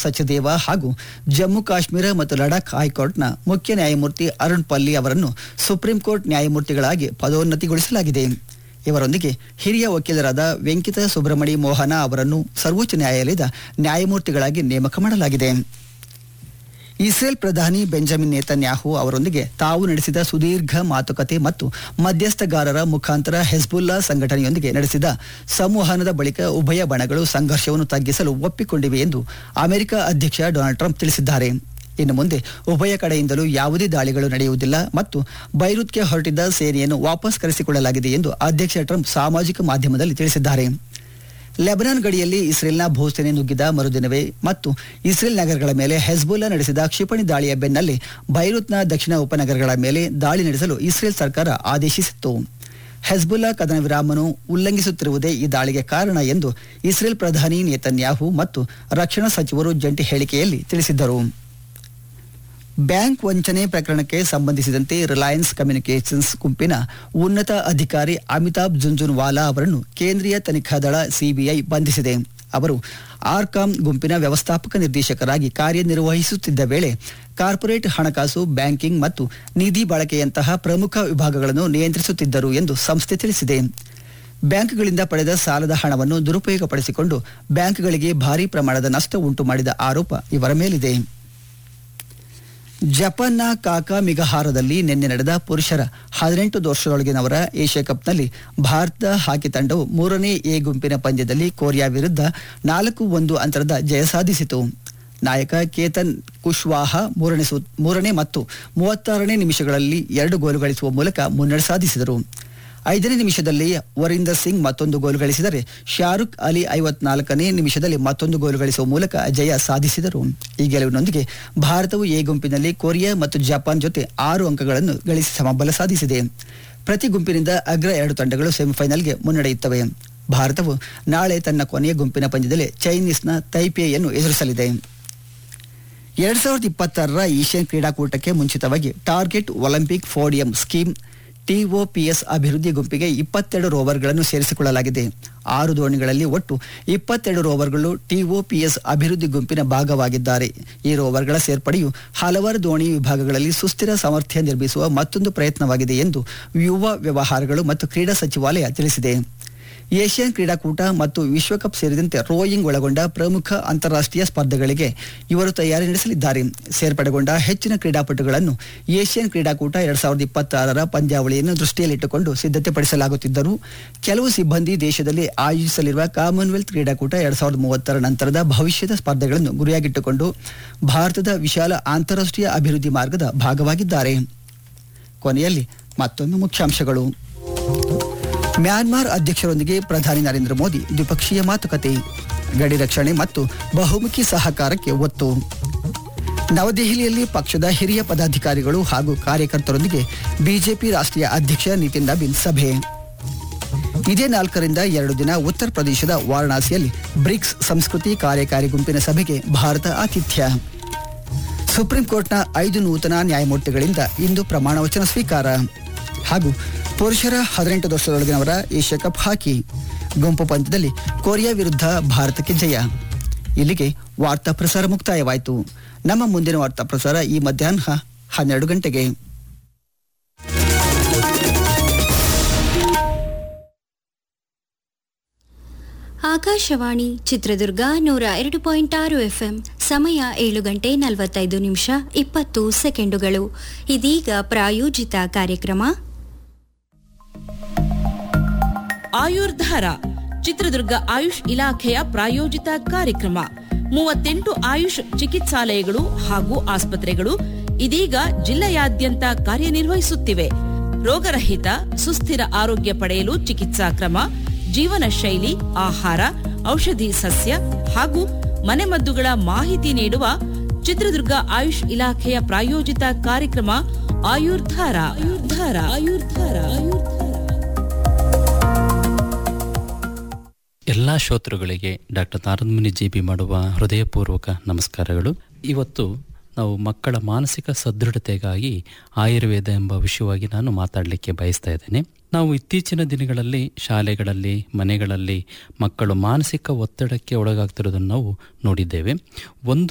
ಸಚದೇವ ಹಾಗೂ ಜಮ್ಮು ಕಾಶ್ಮೀರ ಮತ್ತು ಲಡಾಖ್ ಹೈಕೋರ್ಟ್ನ ಮುಖ್ಯ ನ್ಯಾಯಮೂರ್ತಿ ಅರುಣ್ ಪಲ್ಲಿ ಅವರನ್ನು ಸುಪ್ರೀಂ ಕೋರ್ಟ್ ನ್ಯಾಯಮೂರ್ತಿಗಳಾಗಿ ಪದೋನ್ನತಿಗೊಳಿಸಲಾಗಿದೆ ಇವರೊಂದಿಗೆ ಹಿರಿಯ ವಕೀಲರಾದ ವೆಂಕಿತ ಸುಬ್ರಮಣಿ ಮೋಹನ ಅವರನ್ನು ಸರ್ವೋಚ್ಚ ನ್ಯಾಯಾಲಯದ ನ್ಯಾಯಮೂರ್ತಿಗಳಾಗಿ ನೇಮಕ ಮಾಡಲಾಗಿದೆ ಇಸ್ರೇಲ್ ಪ್ರಧಾನಿ ಬೆಂಜಮಿನ್ ನೇತನ್ಯಾಹು ಅವರೊಂದಿಗೆ ತಾವು ನಡೆಸಿದ ಸುದೀರ್ಘ ಮಾತುಕತೆ ಮತ್ತು ಮಧ್ಯಸ್ಥಗಾರರ ಮುಖಾಂತರ ಹೆಜ್ಬುಲ್ಲಾ ಸಂಘಟನೆಯೊಂದಿಗೆ ನಡೆಸಿದ ಸಂವಹನದ ಬಳಿಕ ಉಭಯ ಬಣಗಳು ಸಂಘರ್ಷವನ್ನು ತಗ್ಗಿಸಲು ಒಪ್ಪಿಕೊಂಡಿವೆ ಎಂದು ಅಮೆರಿಕ ಅಧ್ಯಕ್ಷ ಡೊನಾಲ್ಡ್ ಟ್ರಂಪ್ ತಿಳಿಸಿದ್ದಾರೆ ಇನ್ನು ಮುಂದೆ ಉಭಯ ಕಡೆಯಿಂದಲೂ ಯಾವುದೇ ದಾಳಿಗಳು ನಡೆಯುವುದಿಲ್ಲ ಮತ್ತು ಬೈರುತ್ಗೆ ಹೊರಟಿದ್ದ ಸೇನೆಯನ್ನು ವಾಪಸ್ ಕರೆಸಿಕೊಳ್ಳಲಾಗಿದೆ ಎಂದು ಅಧ್ಯಕ್ಷ ಟ್ರಂಪ್ ಸಾಮಾಜಿಕ ಮಾಧ್ಯಮದಲ್ಲಿ ತಿಳಿಸಿದ್ದಾರೆ ಲೆಬನಾನ್ ಗಡಿಯಲ್ಲಿ ಇಸ್ರೇಲ್ನ ಭೂಸೇನೆ ನುಗ್ಗಿದ ಮರುದಿನವೇ ಮತ್ತು ಇಸ್ರೇಲ್ ನಗರಗಳ ಮೇಲೆ ಹೆಜ್ಬುಲ್ಲಾ ನಡೆಸಿದ ಕ್ಷಿಪಣಿ ದಾಳಿಯ ಬೆನ್ನಲ್ಲೇ ಬೈರುತ್ನ ದಕ್ಷಿಣ ಉಪನಗರಗಳ ಮೇಲೆ ದಾಳಿ ನಡೆಸಲು ಇಸ್ರೇಲ್ ಸರ್ಕಾರ ಆದೇಶಿಸಿತ್ತು ಹೆಜ್ಬುಲ್ಲಾ ಕದನ ವಿರಾಮವನ್ನು ಉಲ್ಲಂಘಿಸುತ್ತಿರುವುದೇ ಈ ದಾಳಿಗೆ ಕಾರಣ ಎಂದು ಇಸ್ರೇಲ್ ಪ್ರಧಾನಿ ನೇತನ್ಯಾಹು ಮತ್ತು ರಕ್ಷಣಾ ಸಚಿವರು ಜಂಟಿ ಹೇಳಿಕೆಯಲ್ಲಿ ತಿಳಿಸಿದ್ದರು ಬ್ಯಾಂಕ್ ವಂಚನೆ ಪ್ರಕರಣಕ್ಕೆ ಸಂಬಂಧಿಸಿದಂತೆ ರಿಲಯನ್ಸ್ ಕಮ್ಯುನಿಕೇಷನ್ಸ್ ಗುಂಪಿನ ಉನ್ನತ ಅಧಿಕಾರಿ ಅಮಿತಾಬ್ ಜುಂಜುನ್ವಾಲಾ ಅವರನ್ನು ಕೇಂದ್ರೀಯ ತನಿಖಾ ದಳ ಸಿಬಿಐ ಬಂಧಿಸಿದೆ ಅವರು ಆರ್ಕಾಮ್ ಗುಂಪಿನ ವ್ಯವಸ್ಥಾಪಕ ನಿರ್ದೇಶಕರಾಗಿ ಕಾರ್ಯನಿರ್ವಹಿಸುತ್ತಿದ್ದ ವೇಳೆ ಕಾರ್ಪೊರೇಟ್ ಹಣಕಾಸು ಬ್ಯಾಂಕಿಂಗ್ ಮತ್ತು ನಿಧಿ ಬಳಕೆಯಂತಹ ಪ್ರಮುಖ ವಿಭಾಗಗಳನ್ನು ನಿಯಂತ್ರಿಸುತ್ತಿದ್ದರು ಎಂದು ಸಂಸ್ಥೆ ತಿಳಿಸಿದೆ ಬ್ಯಾಂಕ್ಗಳಿಂದ ಪಡೆದ ಸಾಲದ ಹಣವನ್ನು ದುರುಪಯೋಗಪಡಿಸಿಕೊಂಡು ಬ್ಯಾಂಕ್ಗಳಿಗೆ ಭಾರೀ ಪ್ರಮಾಣದ ನಷ್ಟ ಉಂಟು ಮಾಡಿದ ಆರೋಪ ಇವರ ಮೇಲಿದೆ ಜಪಾನ್ನ ಕಾಕಾ ಮಿಗಹಾರದಲ್ಲಿ ನಿನ್ನೆ ನಡೆದ ಪುರುಷರ ಹದಿನೆಂಟು ವರ್ಷದೊಳಗಿನವರ ಏಷ್ಯಾ ಕಪ್ನಲ್ಲಿ ಭಾರತ ಹಾಕಿ ತಂಡವು ಮೂರನೇ ಎ ಗುಂಪಿನ ಪಂದ್ಯದಲ್ಲಿ ಕೊರಿಯಾ ವಿರುದ್ಧ ನಾಲ್ಕು ಒಂದು ಅಂತರದ ಜಯ ಸಾಧಿಸಿತು ನಾಯಕ ಕೇತನ್ ಕುಶ್ವಾಹ ಮೂರನೇ ಸು ಮೂರನೇ ಮತ್ತು ಮೂವತ್ತಾರನೇ ನಿಮಿಷಗಳಲ್ಲಿ ಎರಡು ಗೋಲು ಗಳಿಸುವ ಮೂಲಕ ಮುನ್ನಡೆ ಸಾಧಿಸಿದರು ಐದನೇ ನಿಮಿಷದಲ್ಲಿ ವರೀಂದರ್ ಸಿಂಗ್ ಮತ್ತೊಂದು ಗೋಲು ಗಳಿಸಿದರೆ ಶಾರುಖ್ ಅಲಿ ಐವತ್ನಾಲ್ಕನೇ ನಿಮಿಷದಲ್ಲಿ ಮತ್ತೊಂದು ಗೋಲು ಗಳಿಸುವ ಮೂಲಕ ಜಯ ಸಾಧಿಸಿದರು ಈ ಗೆಲುವಿನೊಂದಿಗೆ ಭಾರತವು ಎ ಗುಂಪಿನಲ್ಲಿ ಕೊರಿಯಾ ಮತ್ತು ಜಪಾನ್ ಜೊತೆ ಆರು ಅಂಕಗಳನ್ನು ಗಳಿಸಿ ಸಮಬಲ ಸಾಧಿಸಿದೆ ಪ್ರತಿ ಗುಂಪಿನಿಂದ ಅಗ್ರ ಎರಡು ತಂಡಗಳು ಸೆಮಿಫೈನಲ್ಗೆ ಮುನ್ನಡೆಯುತ್ತವೆ ಭಾರತವು ನಾಳೆ ತನ್ನ ಕೊನೆಯ ಗುಂಪಿನ ಪಂದ್ಯದಲ್ಲಿ ಚೈನೀಸ್ನ ತೈಪೇಯನ್ನು ಎದುರಿಸಲಿದೆ ಎರಡ್ ಸಾವಿರದ ಇಪ್ಪತ್ತಾರರ ಏಷ್ಯನ್ ಕ್ರೀಡಾಕೂಟಕ್ಕೆ ಮುಂಚಿತವಾಗಿ target Olympic podium scheme TOPS ಅಭಿವೃದ್ಧಿ ಗುಂಪಿಗೆ ಇಪ್ಪತ್ತೆರಡು ರೋವರ್ಗಳನ್ನು ಸೇರಿಸಿಕೊಳ್ಳಲಾಗಿದೆ ಆರು ದೋಣಿಗಳಲ್ಲಿ ಒಟ್ಟು ಇಪ್ಪತ್ತೆರಡು ರೋವರ್ಗಳು ಟಿಒಪಿಎಸ್ ಅಭಿವೃದ್ಧಿ ಗುಂಪಿನ ಭಾಗವಾಗಿದ್ದಾರೆ ಈ ರೋವರ್ಗಳ ಸೇರ್ಪಡೆಯು ಹಲವಾರು ದೋಣಿ ವಿಭಾಗಗಳಲ್ಲಿ ಸುಸ್ಥಿರ ಸಾಮರ್ಥ್ಯ ನಿರ್ಮಿಸುವ ಮತ್ತೊಂದು ಪ್ರಯತ್ನವಾಗಿದೆ ಎಂದು ಯುವ ವ್ಯವಹಾರಗಳು ಮತ್ತು ಕ್ರೀಡಾ ಸಚಿವಾಲಯ ತಿಳಿಸಿದೆ ಏಷ್ಯನ್ ಕ್ರೀಡಾಕೂಟ ಮತ್ತು ವಿಶ್ವಕಪ್ ಸೇರಿದಂತೆ ರೋಯಿಂಗ್ ಒಳಗೊಂಡ ಪ್ರಮುಖ ಅಂತಾರಾಷ್ಟ್ರೀಯ ಸ್ಪರ್ಧೆಗಳಿಗೆ ಇವರು ತಯಾರಿ ನಡೆಸಲಿದ್ದಾರೆ ಸೇರ್ಪಡೆಗೊಂಡ ಹೆಚ್ಚಿನ ಕ್ರೀಡಾಪಟುಗಳನ್ನು ಏಷ್ಯನ್ ಕ್ರೀಡಾಕೂಟ ಎರಡ್ ಸಾವಿರದ ಇಪ್ಪತ್ತಾರರ ಪಂದ್ಯಾವಳಿಯನ್ನು ದೃಷ್ಟಿಯಲ್ಲಿಟ್ಟುಕೊಂಡು ಸಿದ್ಧತೆಪಡಿಸಲಾಗುತ್ತಿದ್ದರೂ ಕೆಲವು ಸಿಬ್ಬಂದಿ ದೇಶದಲ್ಲಿ ಆಯೋಜಿಸಲಿರುವ ಕಾಮನ್ವೆಲ್ತ್ ಕ್ರೀಡಾಕೂಟ ಎರಡ್ ಸಾವಿರದ ಮೂವತ್ತರ ನಂತರದ ಭವಿಷ್ಯದ ಸ್ಪರ್ಧೆಗಳನ್ನು ಗುರಿಯಾಗಿಟ್ಟುಕೊಂಡು ಭಾರತದ ವಿಶಾಲ ಅಂತಾರಾಷ್ಟ್ರೀಯ ಅಭಿವೃದ್ಧಿ ಮಾರ್ಗದ ಭಾಗವಾಗಿದ್ದಾರೆ ಕೊನೆಯಲ್ಲಿ ಮತ್ತೊಮ್ಮೆ ಮುಖ್ಯಾಂಶಗಳು ಮ್ಯಾನ್ಮಾರ್ ಅಧ್ಯಕ್ಷರೊಂದಿಗೆ ಪ್ರಧಾನಿ ನರೇಂದ್ರ ಮೋದಿ ದ್ವಿಪಕ್ಷೀಯ ಮಾತುಕತೆ ಗಡಿ ರಕ್ಷಣೆ ಮತ್ತು ಬಹುಮುಖಿ ಸಹಕಾರಕ್ಕೆ ಒತ್ತು ನವದೆಹಲಿಯಲ್ಲಿ ಪಕ್ಷದ ಹಿರಿಯ ಪದಾಧಿಕಾರಿಗಳು ಹಾಗೂ ಕಾರ್ಯಕರ್ತರೊಂದಿಗೆ ಬಿಜೆಪಿ ರಾಷ್ಟ್ರೀಯ ಅಧ್ಯಕ್ಷ ನಿತಿನ್ ನಬೀನ್ ಸಭೆ ಇದೇ ನಾಲ್ಕರಿಂದ ಎರಡು ದಿನ ಉತ್ತರ ಪ್ರದೇಶದ ವಾರಣಾಸಿಯಲ್ಲಿ ಬ್ರಿಕ್ಸ್ ಸಂಸ್ಕೃತಿ ಕಾರ್ಯಕಾರಿ ಗುಂಪಿನ ಸಭೆಗೆ ಭಾರತ ಆತಿಥ್ಯ ಸುಪ್ರೀಂ ಕೋರ್ಟ್ನ ಐದು ನೂತನ ನ್ಯಾಯಮೂರ್ತಿಗಳಿಂದ ಇಂದು ಪ್ರಮಾಣ ವಚನ ಸ್ವೀಕಾರ ಹಾಗೂ ಪುರುಷರ ಹದಿನೆಂಟು ವರ್ಷದೊಳಗಿನವರ ಏಷ್ಯಾ ಕಪ್ ಹಾಕಿ ಗುಂಪು ಪಂದ್ಯದಲ್ಲಿ ಕೊರಿಯಾ ವಿರುದ್ಧ ಭಾರತಕ್ಕೆ ಜಯ ಇಲ್ಲಿಗೆ ವಾರ್ತಾ ಪ್ರಸಾರ ಮುಕ್ತಾಯವಾಯಿತು ನಮ್ಮ ಮುಂದಿನ ವಾರ್ತಾ ಪ್ರಸಾರ ಈ ಮಧ್ಯಾಹ್ನ ಹನ್ನೆರಡು ಗಂಟೆಗೆ ಆಕಾಶವಾಣಿ ಚಿತ್ರದುರ್ಗ ನೂರ ಎರಡು ಪಾಯಿಂಟ್ ಆರು ಎಫ್ಎಂ ಸಮಯ ಏಳು ಗಂಟೆ ನಲವತ್ತೈದು ನಿಮಿಷ ಇಪ್ಪತ್ತು ಸೆಕೆಂಡುಗಳು ಇದೀಗ ಪ್ರಾಯೋಜಿತ ಕಾರ್ಯಕ್ರಮ ಆಯುರ್ಧಾರ ಚಿತ್ರದುರ್ಗ ಆಯುಷ್ ಇಲಾಖೆಯ ಪ್ರಾಯೋಜಿತ ಕಾರ್ಯಕ್ರಮ ಮೂವತ್ತೆಂಟು ಆಯುಷ್ ಚಿಕಿತ್ಸಾಲಯಗಳು ಹಾಗೂ ಆಸ್ಪತ್ರೆಗಳು ಇದೀಗ ಜಿಲ್ಲೆಯಾದ್ಯಂತ ಕಾರ್ಯನಿರ್ವಹಿಸುತ್ತಿವೆ ರೋಗರಹಿತ ಸುಸ್ಥಿರ ಆರೋಗ್ಯ ಪಡೆಯಲು ಚಿಕಿತ್ಸಾ ಕ್ರಮ ಜೀವನ ಶೈಲಿ ಆಹಾರ ಔಷಧಿ ಸಸ್ಯ ಹಾಗೂ ಮನೆಮದ್ದುಗಳ ಮಾಹಿತಿ ನೀಡುವ ಚಿತ್ರದುರ್ಗ ಆಯುಷ್ ಇಲಾಖೆಯ ಪ್ರಾಯೋಜಿತ ಕಾರ್ಯಕ್ರಮ ಆಯುರ್ಧಾರ ಆಯುರ್ಧಾರ ಆಯುರ್ಧಾರ ಆಯುರ್ಧಾರ ಎಲ್ಲ ಶ್ರೋತೃಗಳಿಗೆ ಡಾಕ್ಟರ್ ನಾರದಮುನಿ ಜಿ ಬಿ ಮಾಡುವ ಹೃದಯಪೂರ್ವಕ ನಮಸ್ಕಾರಗಳು ಇವತ್ತು ನಾವು ಮಕ್ಕಳ ಮಾನಸಿಕ ಸದೃಢತೆಗಾಗಿ ಆಯುರ್ವೇದ ಎಂಬ ವಿಷಯವಾಗಿ ನಾನು ಮಾತಾಡಲಿಕ್ಕೆ ಬಯಸ್ತಾ ಇದ್ದೇನೆ ನಾವು ಇತ್ತೀಚಿನ ದಿನಗಳಲ್ಲಿ ಶಾಲೆಗಳಲ್ಲಿ ಮನೆಗಳಲ್ಲಿ ಮಕ್ಕಳು ಮಾನಸಿಕ ಒತ್ತಡಕ್ಕೆ ಒಳಗಾಗ್ತಿರೋದನ್ನು ನಾವು ನೋಡಿದ್ದೇವೆ ಒಂದು